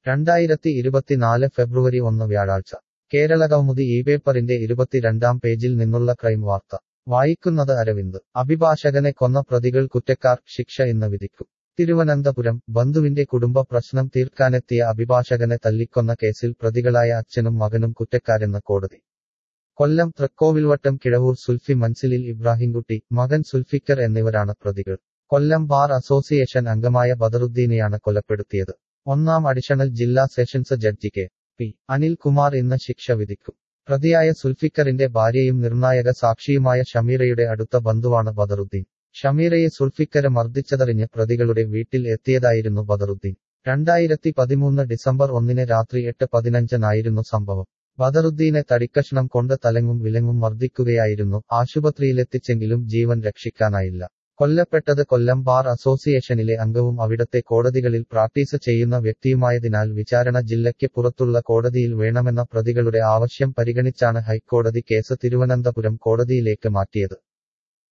രണ്ടായിരത്തി ഇരുപത്തിനാല് ഫെബ്രുവരി ഒന്ന് വ്യാഴാഴ്ച കേരളകൗമുദി ഈ പേപ്പറിന്റെ ഇരുപത്തിരണ്ടാം പേജിൽ നിന്നുള്ള ക്രൈം വാർത്ത വായിക്കുന്നത് അരവിന്ദ് അഭിഭാഷകനെ കൊന്ന പ്രതികൾ കുറ്റക്കാർ ശിക്ഷ ഇന്ന് വിധിക്കും തിരുവനന്തപുരം ബന്ധുവിന്റെ കുടുംബ പ്രശ്നം തീർക്കാനെത്തിയ അഭിഭാഷകനെ തല്ലിക്കൊന്ന കേസിൽ പ്രതികളായ അച്ഛനും മകനും കുറ്റക്കാരെന്ന് കോടതി കൊല്ലം തൃക്കോവിൽവട്ടം കിഴവൂർ സുൽഫി മൻസിലിൽ ഇബ്രാഹിംകുട്ടി മകൻ സുൽഫിക്കർ എന്നിവരാണ് പ്രതികൾ കൊല്ലം ബാർ അസോസിയേഷൻ അംഗമായ ബദറുദ്ദീനെയാണ് കൊലപ്പെടുത്തിയത് ഒന്നാം അഡീഷണൽ ജില്ലാ sessions judge K P Anilkumar ഇന്ന് ശിക്ഷ വിധിക്കും പ്രതിയായ സുൽഫിക്കറിന്റെ ഭാര്യയും നിർണായക സാക്ഷിയുമായ ഷമീറയുടെ അടുത്ത ബന്ധുവാണ് ബദറുദ്ദീൻ ഷമീറയെ സുൽഫിക്കര് മർദ്ദിച്ചതറിഞ്ഞ് പ്രതികളുടെ വീട്ടിൽ എത്തിയതായിരുന്നു ബദറുദ്ദീൻ രണ്ടായിരത്തി പതിമൂന്ന് ഡിസംബർ ഒന്നിന് രാത്രി എട്ട് പതിനഞ്ചിനായിരുന്നു സംഭവം ബദറുദ്ദീനെ തടിക്കഷ്ണം കൊണ്ട് തലങ്ങും വിലങ്ങും മർദ്ദിക്കുകയായിരുന്നു ആശുപത്രിയിലെത്തിച്ചെങ്കിലും ജീവൻ രക്ഷിക്കാനായില്ല കൊല്ലപ്പെട്ടത് കൊല്ലം ബാർ അസോസിയേഷനിലെ അംഗവും അവിടത്തെ കോടതികളിൽ പ്രാക്ടീസ് ചെയ്യുന്ന വ്യക്തിയുമായതിനാൽ വിചാരണ ജില്ലയ്ക്ക് പുറത്തുള്ള കോടതിയിൽ വേണമെന്ന പ്രതികളുടെ ആവശ്യം പരിഗണിച്ചാണ് ഹൈക്കോടതി കേസ് തിരുവനന്തപുരം കോടതിയിലേക്ക് മാറ്റിയത്